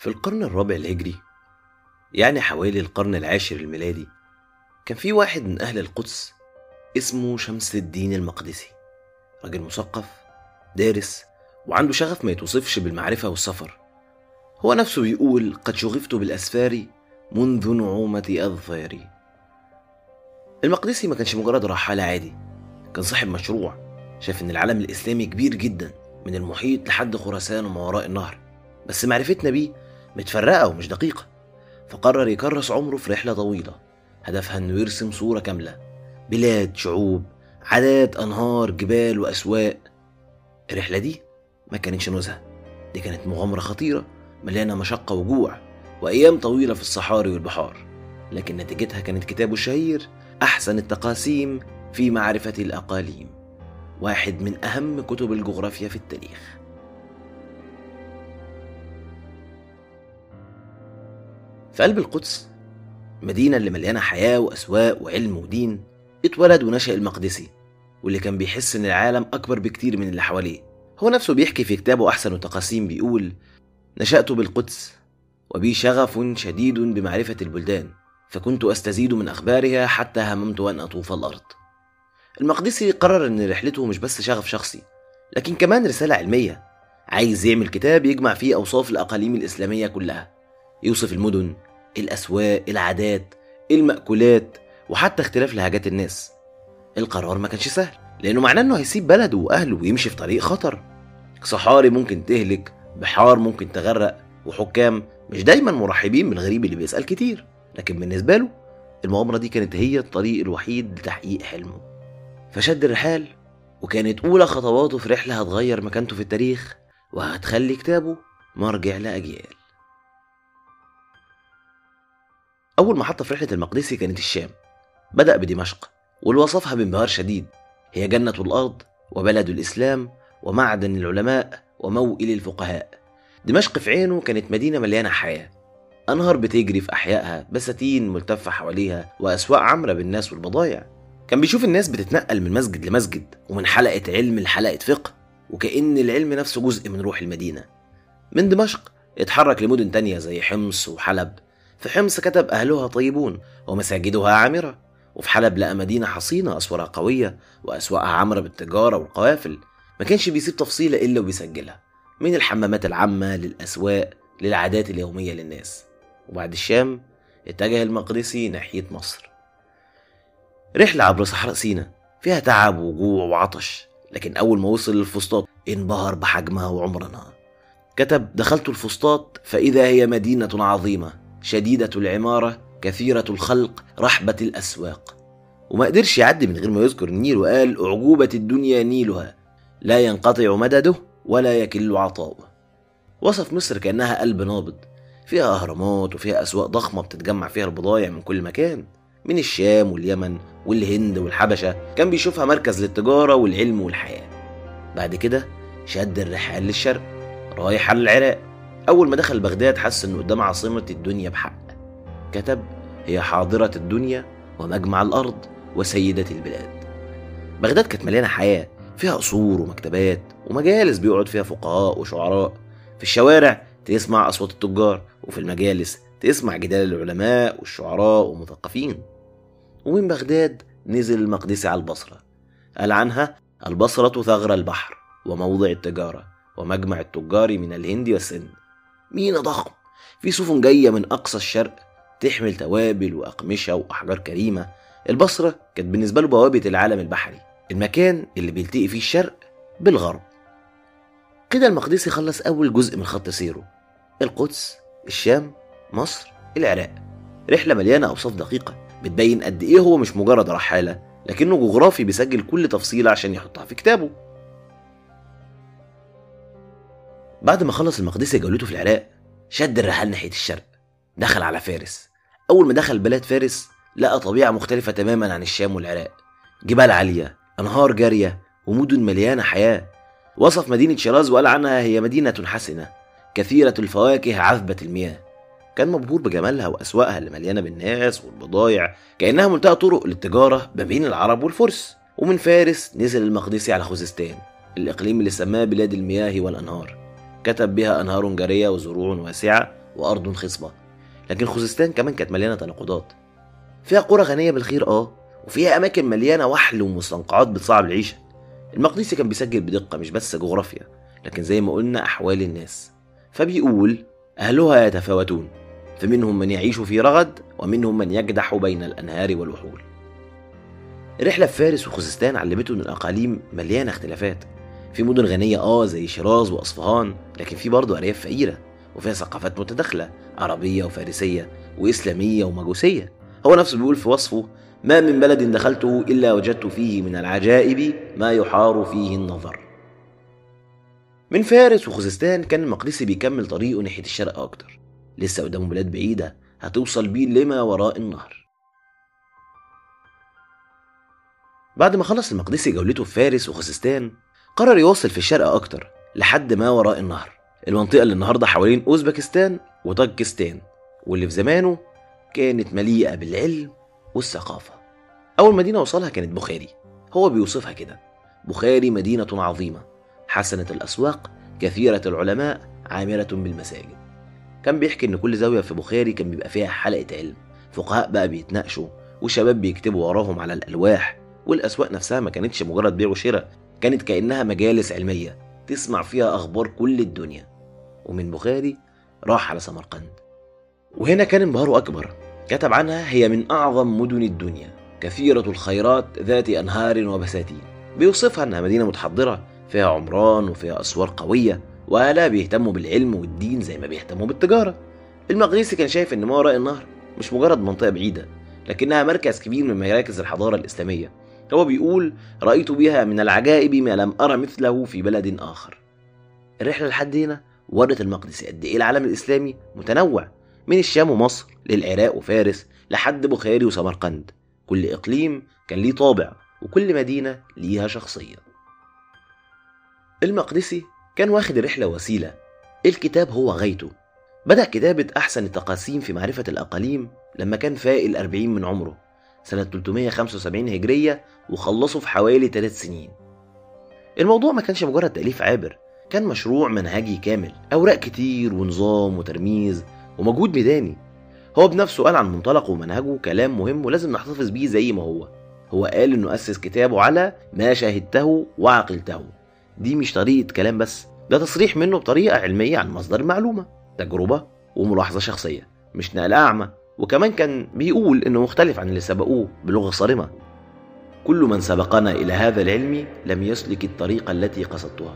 في القرن الرابع الهجري يعني حوالي القرن العاشر الميلادي كان في واحد من أهل القدس اسمه شمس الدين المقدسي راجل مثقف دارس وعنده شغف ما يتوصفش بالمعرفة والسفر هو نفسه بيقول قد شغفت بالأسفار منذ نعومة أظفاري المقدسي ما كانش مجرد رحالة عادي كان صاحب مشروع شاف إن العالم الإسلامي كبير جدا من المحيط لحد خراسان وما وراء النهر بس معرفتنا بيه متفرقة ومش دقيقة فقرر يكرس عمره في رحلة طويلة هدفها إنه يرسم صورة كاملة بلاد شعوب عادات أنهار جبال وأسواق الرحلة دي ما كانتش نزهة دي كانت مغامرة خطيرة مليانة مشقة وجوع وأيام طويلة في الصحاري والبحار لكن نتيجتها كانت كتابه الشهير أحسن التقاسيم في معرفة الأقاليم واحد من أهم كتب الجغرافيا في التاريخ في قلب القدس مدينة اللي مليانة حياة وأسواق وعلم ودين اتولد ونشأ المقدسي واللي كان بيحس إن العالم أكبر بكتير من اللي حواليه هو نفسه بيحكي في كتابه أحسن التقاسيم بيقول نشأت بالقدس وبي شغف شديد بمعرفة البلدان فكنت أستزيد من أخبارها حتى هممت أن أطوف الأرض المقدسي قرر إن رحلته مش بس شغف شخصي لكن كمان رسالة علمية عايز يعمل كتاب يجمع فيه أوصاف الأقاليم الإسلامية كلها يوصف المدن الأسواق العادات المأكولات وحتى اختلاف لهجات الناس القرار ما كانش سهل لأنه معناه إنه هيسيب بلده وأهله ويمشي في طريق خطر صحاري ممكن تهلك بحار ممكن تغرق وحكام مش دايما مرحبين بالغريب اللي بيسأل كتير لكن بالنسبة له المغامرة دي كانت هي الطريق الوحيد لتحقيق حلمه فشد الرحال وكانت أولى خطواته في رحلة هتغير مكانته في التاريخ وهتخلي كتابه مرجع لأجيال أول محطة في رحلة المقدسي كانت الشام بدأ بدمشق واللي وصفها بانبهار شديد هي جنة الأرض وبلد الإسلام ومعدن العلماء وموئل الفقهاء دمشق في عينه كانت مدينة مليانة حياة أنهار بتجري في أحيائها بساتين ملتفة حواليها وأسواق عامرة بالناس والبضايع كان بيشوف الناس بتتنقل من مسجد لمسجد ومن حلقة علم لحلقة فقه وكأن العلم نفسه جزء من روح المدينة من دمشق اتحرك لمدن تانية زي حمص وحلب في حمص كتب أهلها طيبون ومساجدها عامرة وفي حلب لقى مدينة حصينة أسوارها قوية وأسواقها عامرة بالتجارة والقوافل ما كانش بيسيب تفصيلة إلا وبيسجلها من الحمامات العامة للأسواق للعادات اليومية للناس وبعد الشام اتجه المقدسي ناحية مصر رحلة عبر صحراء سينا فيها تعب وجوع وعطش لكن أول ما وصل للفسطاط انبهر بحجمها وعمرها كتب دخلت الفسطاط فإذا هي مدينة عظيمة شديدة العمارة كثيرة الخلق رحبة الأسواق وما قدرش يعدي من غير ما يذكر النيل وقال أعجوبة الدنيا نيلها لا ينقطع مدده ولا يكل عطاؤه وصف مصر كأنها قلب نابض فيها أهرامات وفيها أسواق ضخمة بتتجمع فيها البضايع من كل مكان من الشام واليمن والهند والحبشة كان بيشوفها مركز للتجارة والعلم والحياة بعد كده شد الرحال للشرق رايح على العراق أول ما دخل بغداد حس إنه قدام عاصمة الدنيا بحق كتب هي حاضرة الدنيا ومجمع الأرض وسيدة البلاد بغداد كانت مليانة حياة فيها قصور ومكتبات ومجالس بيقعد فيها فقهاء وشعراء في الشوارع تسمع أصوات التجار وفي المجالس تسمع جدال العلماء والشعراء والمثقفين ومن بغداد نزل المقدسي على البصرة قال عنها البصرة ثغر البحر وموضع التجارة ومجمع التجار من الهند والسند مينا ضخم في سفن جاية من أقصى الشرق تحمل توابل وأقمشة وأحجار كريمة البصرة كانت بالنسبة له بوابة العالم البحري المكان اللي بيلتقي فيه الشرق بالغرب كده المقدسي خلص أول جزء من خط سيره القدس الشام مصر العراق رحلة مليانة أوصاف دقيقة بتبين قد إيه هو مش مجرد رحالة لكنه جغرافي بيسجل كل تفصيلة عشان يحطها في كتابه بعد ما خلص المقدسي جولته في العراق شد الرحال ناحية الشرق دخل على فارس أول ما دخل بلاد فارس لقى طبيعة مختلفة تماما عن الشام والعراق جبال عالية أنهار جارية ومدن مليانة حياة وصف مدينة شيراز وقال عنها هي مدينة حسنة كثيرة الفواكه عذبة المياه كان مبهور بجمالها وأسواقها اللي مليانة بالناس والبضايع كأنها منطقة طرق للتجارة ما بين العرب والفرس ومن فارس نزل المقدسي على خوزستان الإقليم اللي سماه بلاد المياه والأنهار كتب بها أنهار جارية وزروع واسعة وأرض خصبة لكن خوزستان كمان كانت مليانة تناقضات فيها قرى غنية بالخير اه وفيها أماكن مليانة وحل ومستنقعات بتصعب العيشة المقدسي كان بيسجل بدقة مش بس جغرافيا لكن زي ما قلنا أحوال الناس فبيقول أهلها يتفاوتون فمنهم من يعيش في رغد ومنهم من يجدح بين الأنهار والوحول رحلة في فارس وخوزستان علمته إن الأقاليم مليانة اختلافات في مدن غنية اه زي شيراز وأصفهان لكن في برضه أرياف فقيرة وفيها ثقافات متداخلة عربية وفارسية وإسلامية ومجوسية هو نفسه بيقول في وصفه ما من بلد دخلته إلا وجدت فيه من العجائب ما يحار فيه النظر من فارس وخوزستان كان المقدسي بيكمل طريقه ناحية الشرق أكتر لسه قدامه بلاد بعيدة هتوصل بيه لما وراء النهر بعد ما خلص المقدسي جولته في فارس وخوزستان قرر يوصل في الشرق أكتر لحد ما وراء النهر المنطقة اللي النهاردة حوالين أوزبكستان وطاجكستان واللي في زمانه كانت مليئة بالعلم والثقافة أول مدينة وصلها كانت بخاري هو بيوصفها كده بخاري مدينة عظيمة حسنة الأسواق كثيرة العلماء عامرة بالمساجد كان بيحكي إن كل زاوية في بخاري كان بيبقى فيها حلقة علم فقهاء بقى بيتناقشوا وشباب بيكتبوا وراهم على الألواح والأسواق نفسها ما كانتش مجرد بيع وشراء كانت كأنها مجالس علمية تسمع فيها أخبار كل الدنيا ومن بخاري راح على سمرقند وهنا كان انبهاره أكبر كتب عنها هي من أعظم مدن الدنيا كثيرة الخيرات ذات أنهار وبساتين بيوصفها أنها مدينة متحضرة فيها عمران وفيها أسوار قوية وأهلها بيهتموا بالعلم والدين زي ما بيهتموا بالتجارة المقدسي كان شايف أن ما وراء النهر مش مجرد منطقة بعيدة لكنها مركز كبير من مراكز الحضارة الإسلامية هو بيقول رأيت بها من العجائب ما لم أرى مثله في بلد آخر الرحلة لحد هنا ورت المقدسي قد إيه العالم الإسلامي متنوع من الشام ومصر للعراق وفارس لحد بخاري وسمرقند كل إقليم كان ليه طابع وكل مدينة ليها شخصية المقدسي كان واخد الرحلة وسيلة الكتاب هو غايته بدأ كتابة أحسن التقاسيم في معرفة الأقاليم لما كان فائق الأربعين من عمره سنة 375 هجرية وخلصه في حوالي ثلاث سنين الموضوع ما كانش مجرد تأليف عابر كان مشروع منهجي كامل أوراق كتير ونظام وترميز ومجهود ميداني هو بنفسه قال عن منطلقه ومنهجه كلام مهم ولازم نحتفظ بيه زي ما هو هو قال انه اسس كتابه على ما شاهدته وعقلته دي مش طريقة كلام بس ده تصريح منه بطريقة علمية عن مصدر المعلومة تجربة وملاحظة شخصية مش نقل أعمى وكمان كان بيقول إنه مختلف عن اللي سبقوه بلغة صارمة كل من سبقنا إلى هذا العلم لم يسلك الطريق التي قصدتها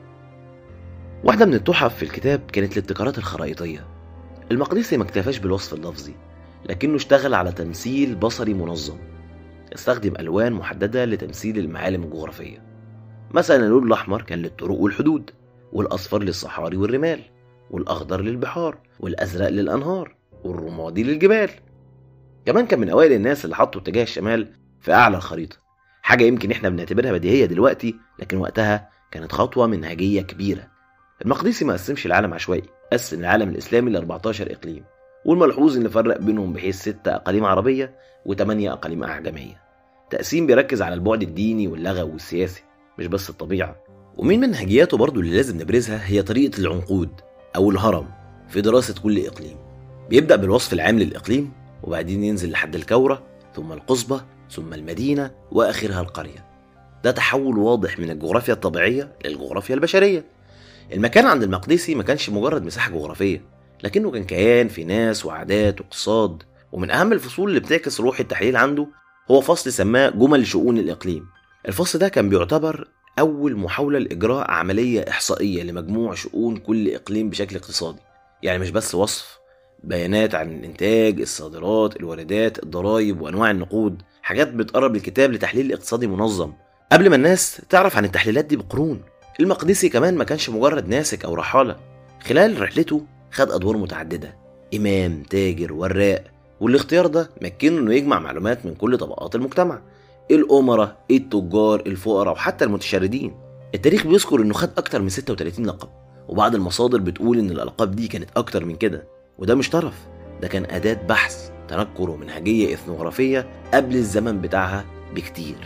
واحدة من التحف في الكتاب كانت الابتكارات الخرائطية المقدسي ما اكتفاش بالوصف اللفظي لكنه اشتغل على تمثيل بصري منظم استخدم ألوان محددة لتمثيل المعالم الجغرافية مثلا اللون الأحمر كان للطرق والحدود والأصفر للصحاري والرمال والأخضر للبحار والأزرق للأنهار والرمادي للجبال كمان كان من أوائل الناس اللي حطوا اتجاه الشمال في أعلى الخريطة حاجة يمكن إحنا بنعتبرها بديهية دلوقتي لكن وقتها كانت خطوة منهجية كبيرة المقدسي ما قسمش العالم عشوائي قسم العالم الإسلامي ل 14 إقليم والملحوظ إن فرق بينهم بحيث ستة أقاليم عربية وثمانية أقاليم أعجمية تقسيم بيركز على البعد الديني واللغوي والسياسي مش بس الطبيعة ومن منهجياته برضو اللي لازم نبرزها هي طريقة العنقود أو الهرم في دراسة كل إقليم بيبدأ بالوصف العام للإقليم وبعدين ينزل لحد الكورة ثم القصبة ثم المدينة وآخرها القرية ده تحول واضح من الجغرافيا الطبيعية للجغرافيا البشرية المكان عند المقدسي ما كانش مجرد مساحة جغرافية لكنه كان كيان في ناس وعادات واقتصاد ومن أهم الفصول اللي بتعكس روح التحليل عنده هو فصل سماه جمل شؤون الإقليم الفصل ده كان بيعتبر أول محاولة لإجراء عملية إحصائية لمجموع شؤون كل إقليم بشكل اقتصادي يعني مش بس وصف بيانات عن الإنتاج الصادرات الواردات الضرائب وأنواع النقود حاجات بتقرب الكتاب لتحليل اقتصادي منظم قبل ما الناس تعرف عن التحليلات دي بقرون المقدسي كمان ما كانش مجرد ناسك أو رحالة خلال رحلته خد أدوار متعددة إمام تاجر وراق والاختيار ده مكنه إنه يجمع معلومات من كل طبقات المجتمع الأمراء التجار الفقراء وحتى المتشردين التاريخ بيذكر إنه خد أكتر من 36 لقب وبعض المصادر بتقول إن الألقاب دي كانت أكتر من كده وده مش طرف ده كان أداة بحث تنكر ومنهجية إثنوغرافية قبل الزمن بتاعها بكتير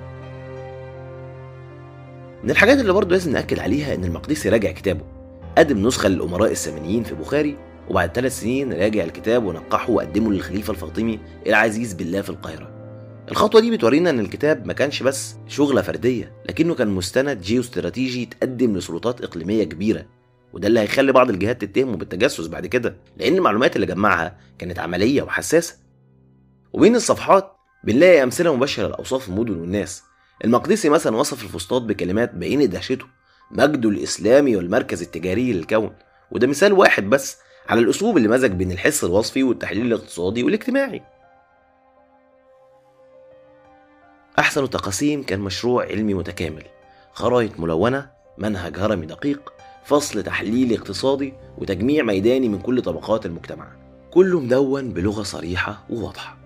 من الحاجات اللي برضه لازم نأكد عليها إن المقدسي راجع كتابه قدم نسخة للأمراء السامانيين في بخاري وبعد ثلاث سنين راجع الكتاب ونقحه وقدمه للخليفة الفاطمي العزيز بالله في القاهرة الخطوة دي بتورينا إن الكتاب ما كانش بس شغلة فردية لكنه كان مستند جيوستراتيجي تقدم لسلطات إقليمية كبيرة وده اللي هيخلي بعض الجهات تتهمه بالتجسس بعد كده لأن المعلومات اللي جمعها كانت عملية وحساسة وبين الصفحات بنلاقي أمثلة مباشرة لأوصاف المدن والناس المقدسي مثلا وصف الفسطاط بكلمات بين دهشته مجده الإسلامي والمركز التجاري للكون وده مثال واحد بس على الأسلوب اللي مزج بين الحس الوصفي والتحليل الاقتصادي والاجتماعي أحسن التقاسيم كان مشروع علمي متكامل خرائط ملونة منهج هرمي دقيق فصل تحليلي اقتصادي وتجميع ميداني من كل طبقات المجتمع كله مدون بلغة صريحة وواضحة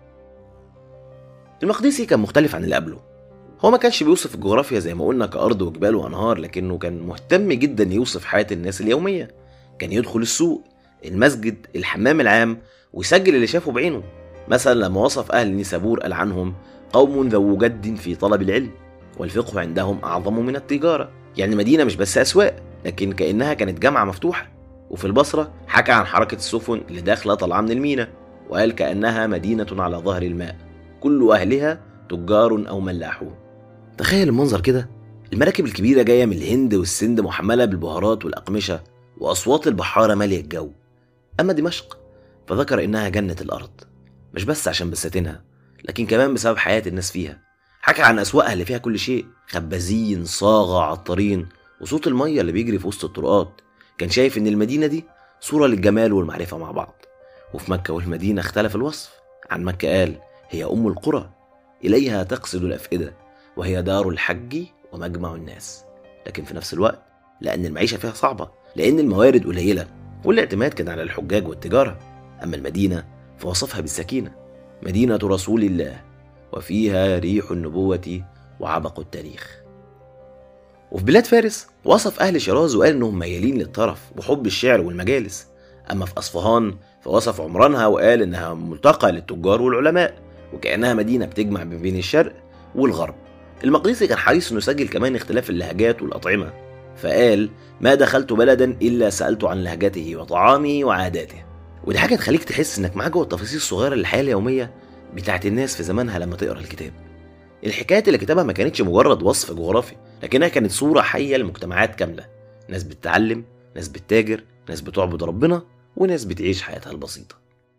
المقدسي كان مختلف عن اللي قبله هو ما كانش بيوصف الجغرافيا زي ما قلنا كأرض وجبال وأنهار لكنه كان مهتم جدا يوصف حياة الناس اليومية كان يدخل السوق المسجد الحمام العام ويسجل اللي شافه بعينه مثلا لما وصف أهل نيسابور قال عنهم قوم ذو جد في طلب العلم والفقه عندهم أعظم من التجارة يعني المدينة مش بس أسواق لكن كأنها كانت جامعة مفتوحة وفي البصرة حكى عن حركة السفن اللي داخلة طالعة من المينا وقال كأنها مدينة على ظهر الماء كل أهلها تجار أو ملاحون تخيل المنظر كده المراكب الكبيرة جاية من الهند والسند محملة بالبهارات والأقمشة وأصوات البحارة مالية الجو أما دمشق فذكر إنها جنة الأرض مش بس عشان بساتينها لكن كمان بسبب حياة الناس فيها حكى عن أسواقها اللي فيها كل شيء خبازين صاغة عطارين وصوت المية اللي بيجري في وسط الطرقات كان شايف إن المدينة دي صورة للجمال والمعرفة مع بعض وفي مكة والمدينة اختلف الوصف عن مكة قال هي أم القرى إليها تقصد الأفئدة وهي دار الحج ومجمع الناس لكن في نفس الوقت لأن المعيشة فيها صعبة لأن الموارد قليلة والاعتماد كان على الحجاج والتجارة أما المدينة فوصفها بالسكينة مدينة رسول الله وفيها ريح النبوة وعبق التاريخ وفي بلاد فارس وصف أهل شيراز وقال إنهم ميالين للطرف وحب الشعر والمجالس أما في أصفهان فوصف عمرانها وقال إنها ملتقى للتجار والعلماء وكأنها مدينة بتجمع بين الشرق والغرب المقدسي كان حريص إنه يسجل كمان اختلاف اللهجات والأطعمة فقال ما دخلت بلدا إلا سألت عن لهجته وطعامه وعاداته ودي حاجة تخليك تحس إنك معاك جوه التفاصيل الصغيرة للحياة اليومية بتاعت الناس في زمانها لما تقرا الكتاب الحكايات اللي كتبها ما كانتش مجرد وصف جغرافي لكنها كانت صورة حية لمجتمعات كاملة ناس بتتعلم ناس بتتاجر ناس بتعبد ربنا وناس بتعيش حياتها البسيطة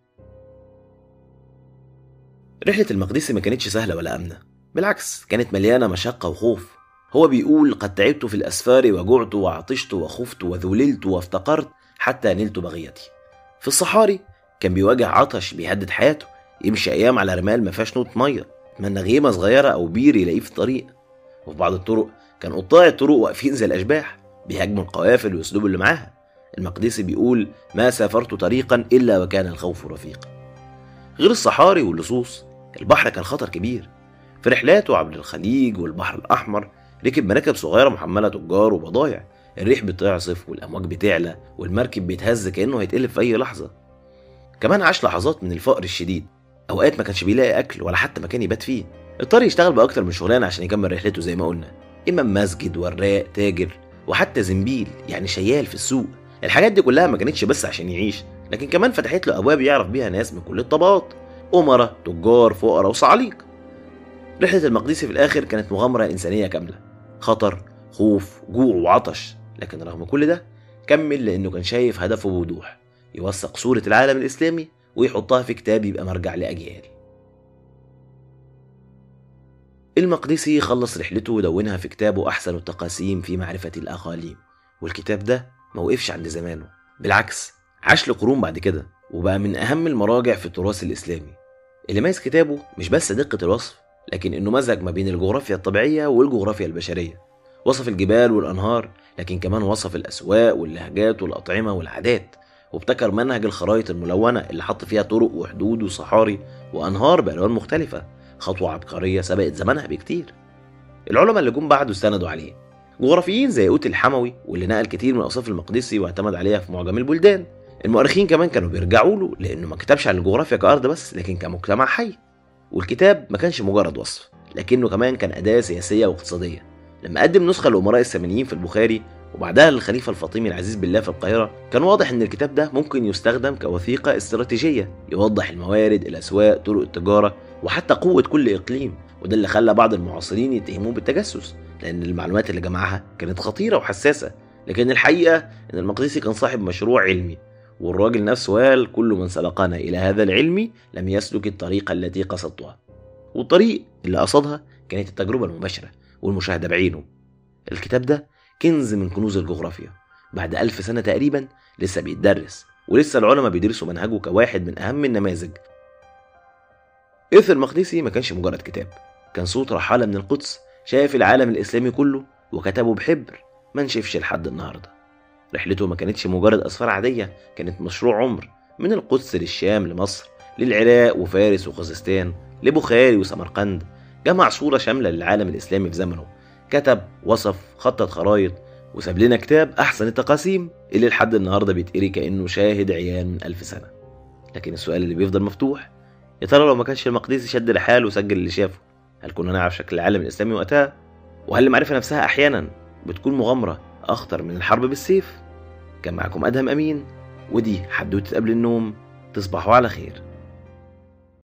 رحلة المقدسي ما كانتش سهلة ولا آمنة بالعكس كانت مليانة مشقة وخوف هو بيقول قد تعبت في الأسفار وجعت وعطشت وخفت وذللت وافتقرت حتى نلت بغيتي في الصحاري كان بيواجه عطش بيهدد حياته يمشي أيام على رمال ما فيهاش نقطة مية من نغيمة صغيرة أو بير يلاقيه في الطريق وفي بعض الطرق كان قطاع الطرق واقفين زي الأشباح بيهاجموا القوافل ويسلبوا اللي معاها المقدسي بيقول ما سافرت طريقا إلا وكان الخوف رفيقا غير الصحاري واللصوص البحر كان خطر كبير في رحلاته عبر الخليج والبحر الأحمر ركب مراكب صغيرة محملة تجار وبضايع الريح بتعصف والأمواج بتعلى والمركب بيتهز كأنه هيتقلب في أي لحظة كمان عاش لحظات من الفقر الشديد أوقات ما كانش بيلاقي أكل ولا حتى مكان يبات فيه اضطر يشتغل بأكتر من شغلانة عشان يكمل رحلته زي ما قلنا إمام مسجد وراق تاجر وحتى زنبيل يعني شيال في السوق الحاجات دي كلها ما كانتش بس عشان يعيش لكن كمان فتحت له أبواب يعرف بيها ناس من كل الطبقات أمراء تجار فقراء وصعاليق رحلة المقدسي في الآخر كانت مغامرة إنسانية كاملة خطر خوف جوع وعطش لكن رغم كل ده كمل لأنه كان شايف هدفه بوضوح يوثق صورة العالم الإسلامي ويحطها في كتاب يبقى مرجع لأجيال المقدسي خلص رحلته ودونها في كتابه أحسن التقاسيم في معرفة الأقاليم والكتاب ده ما وقفش عند زمانه بالعكس عاش لقرون بعد كده وبقى من أهم المراجع في التراث الإسلامي اللي ميز كتابه مش بس دقة الوصف لكن إنه مزج ما بين الجغرافيا الطبيعية والجغرافيا البشرية وصف الجبال والأنهار لكن كمان وصف الأسواق واللهجات والأطعمة والعادات وابتكر منهج الخرائط الملونة اللي حط فيها طرق وحدود وصحاري وأنهار بألوان مختلفة خطوة عبقرية سبقت زمانها بكتير العلماء اللي جم بعده استندوا عليه جغرافيين زي قوت الحموي واللي نقل كتير من أوصاف المقدسي واعتمد عليها في معجم البلدان المؤرخين كمان كانوا بيرجعوا له لأنه ما كتبش عن الجغرافيا كأرض بس لكن كمجتمع حي والكتاب ما كانش مجرد وصف لكنه كمان كان أداة سياسية واقتصادية لما قدم نسخة لأمراء السامانيين في البخاري وبعدها للخليفة الفاطمي العزيز بالله في القاهرة كان واضح إن الكتاب ده ممكن يستخدم كوثيقة استراتيجية يوضح الموارد الأسواق طرق التجارة وحتى قوة كل إقليم وده اللي خلى بعض المعاصرين يتهموه بالتجسس لأن المعلومات اللي جمعها كانت خطيرة وحساسة لكن الحقيقة إن المقدسي كان صاحب مشروع علمي والراجل نفسه قال كل من سبقنا إلى هذا العلم لم يسلك الطريق التي قصدتها والطريق اللي قصدها كانت التجربة المباشرة والمشاهدة بعينه الكتاب ده كنز من كنوز الجغرافيا بعد ألف سنة تقريبا لسه بيتدرس ولسه العلماء بيدرسوا منهجه كواحد من أهم النماذج إرث المقدسي ما كانش مجرد كتاب كان صوت رحالة من القدس شاف العالم الإسلامي كله وكتبه بحبر ما نشفش لحد النهارده رحلته ما كانتش مجرد أسفار عادية كانت مشروع عمر من القدس للشام لمصر للعراق وفارس وخزستان لبخاري وسمرقند جمع صورة شاملة للعالم الإسلامي في زمنه كتب وصف خطط خرايط وساب لنا كتاب أحسن التقاسيم اللي لحد النهاردة بيتقري كأنه شاهد عيان من ألف سنة لكن السؤال اللي بيفضل مفتوح يا ترى لو ما كانش المقدسي شد لحاله وسجل اللي شافه هل كنا نعرف شكل العالم الإسلامي وقتها؟ وهل المعرفة نفسها أحيانا بتكون مغامرة أخطر من الحرب بالسيف؟ كان معكم أدهم أمين ودي حدوتة قبل النوم تصبحوا على خير